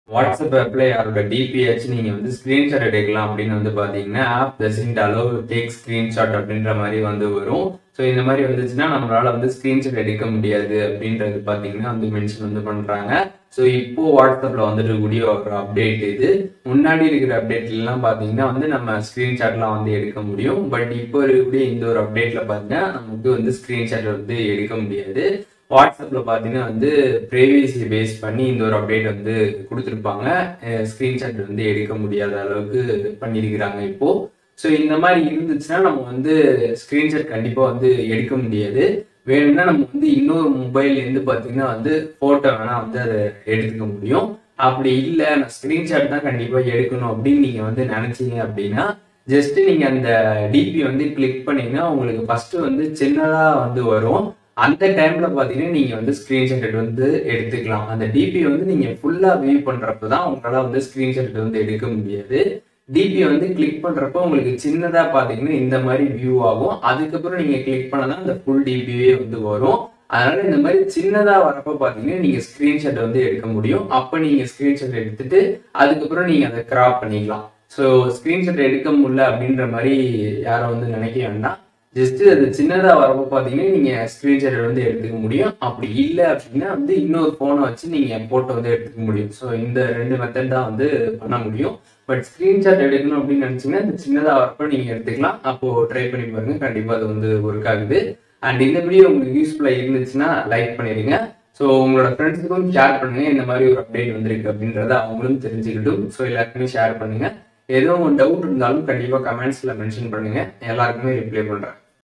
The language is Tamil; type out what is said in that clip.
வாட்ஸ்அப் ஆப்ல யாரோட டிபிஹெச் நீங்க வந்து ஸ்கிரீன்ஷாட் எடுக்கலாம் அப்படின்னு வந்து பாத்தீங்கன்னா app doesn't allow take screenshot அப்படின்ற மாதிரி வந்து வரும் ஸோ இந்த மாதிரி வந்துச்சுன்னா நம்மளால வந்து ஸ்கிரீன்ஷாட் எடுக்க முடியாது அப்படின்றது பாத்தீங்கன்னா வந்து மென்ஷன் வந்து பண்றாங்க ஸோ இப்போ வாட்ஸ்அப்ல வந்துட்டு கூடிய ஒரு அப்டேட் இது முன்னாடி இருக்கிற அப்டேட்ல எல்லாம் பாத்தீங்கன்னா வந்து நம்ம ஸ்கிரீன்ஷாட்லாம் வந்து எடுக்க முடியும் பட் இப்போ இருக்கக்கூடிய இந்த ஒரு அப்டேட்ல பாத்தீங்கன்னா நமக்கு வந்து ஸ்கிரீன்ஷாட் வந்து எடுக்க முடியாது வாட்ஸ்அப்ல பாத்தீங்கன்னா வந்து பிரைவேசி பேஸ் பண்ணி இந்த ஒரு அப்டேட் வந்து கொடுத்துருப்பாங்க ஸ்கிரீன்ஷாட் வந்து எடுக்க முடியாத அளவுக்கு பண்ணியிருக்கிறாங்க இப்போ ஸோ இந்த மாதிரி இருந்துச்சுன்னா நம்ம வந்து ஸ்கிரீன்ஷாட் கண்டிப்பா வந்து எடுக்க முடியாது வேணும்னா நம்ம வந்து இன்னொரு மொபைல்ல இருந்து பாத்தீங்கன்னா வந்து போட்டோ வேணா வந்து அதை எடுத்துக்க முடியும் அப்படி இல்லை நான் ஸ்கிரீன்ஷாட் தான் கண்டிப்பா எடுக்கணும் அப்படின்னு நீங்க வந்து நினைச்சீங்க அப்படின்னா ஜஸ்ட் நீங்க அந்த டிபி வந்து கிளிக் பண்ணீங்கன்னா உங்களுக்கு ஃபர்ஸ்ட் வந்து சின்னதா வந்து வரும் அந்த டைம்ல பாத்தீங்கன்னா நீங்க வந்து ஸ்கிரீன்ஷாட் வந்து எடுத்துக்கலாம் அந்த டிபி வந்து நீங்க ஃபுல்லா வியூ பண்றப்ப தான் உங்களால வந்து ஸ்கிரீன்ஷாட் வந்து எடுக்க முடியாது டிபி வந்து கிளிக் பண்றப்போ உங்களுக்கு சின்னதா பாத்தீங்கன்னா இந்த மாதிரி வியூ ஆகும் அதுக்கப்புறம் நீங்க கிளிக் பண்ணதான் அந்த ஃபுல் டிபியே வந்து வரும் அதனால இந்த மாதிரி சின்னதா வரப்ப பாத்தீங்கன்னா நீங்க ஸ்கிரீன்ஷாட் வந்து எடுக்க முடியும் அப்ப நீங்க ஸ்கிரீன்ஷாட் எடுத்துட்டு அதுக்கப்புறம் நீங்க அதை கிராப் பண்ணிக்கலாம் ஸோ ஸ்கிரீன்ஷாட் எடுக்க முடியல அப்படின்ற மாதிரி யாரும் வந்து நினைக்க வேண்டாம் ஜஸ்ட் அது சின்னதா வரப்போ பாத்தீங்கன்னா நீங்க ஸ்கிரீன்ஷாட் வந்து எடுத்துக்க முடியும் அப்படி இல்லை அப்படின்னா வந்து இன்னொரு போனை வச்சு நீங்க போட்டோ வந்து எடுத்துக்க முடியும் ஸோ இந்த ரெண்டு மெத்தட் தான் வந்து பண்ண முடியும் பட் ஸ்கிரீன்ஷாட் எடுக்கணும் அப்படின்னு நினைச்சீங்கன்னா இந்த சின்னதா வரப்போ நீங்க எடுத்துக்கலாம் அப்போ ட்ரை பண்ணி பாருங்க கண்டிப்பா அது வந்து ஒர்க் ஆகுது அண்ட் இந்த வீடியோ உங்களுக்கு யூஸ்ஃபுல்லா இருந்துச்சுன்னா லைக் பண்ணிடுங்க ஸோ உங்களோட ஃப்ரெண்ட்ஸுக்கும் ஷேர் பண்ணுங்க இந்த மாதிரி ஒரு அப்டேட் வந்திருக்கு அப்படின்றத அவங்களும் தெரிஞ்சுக்கிட்டும் ஸோ எல்லாருக்குமே ஷேர் பண்ணுங்க எதுவும் டவுட் இருந்தாலும் கண்டிப்பா கமெண்ட்ஸ்ல மென்ஷன் பண்ணுங்க எல்லாருக்குமே ரிப்ளை பண்றேன்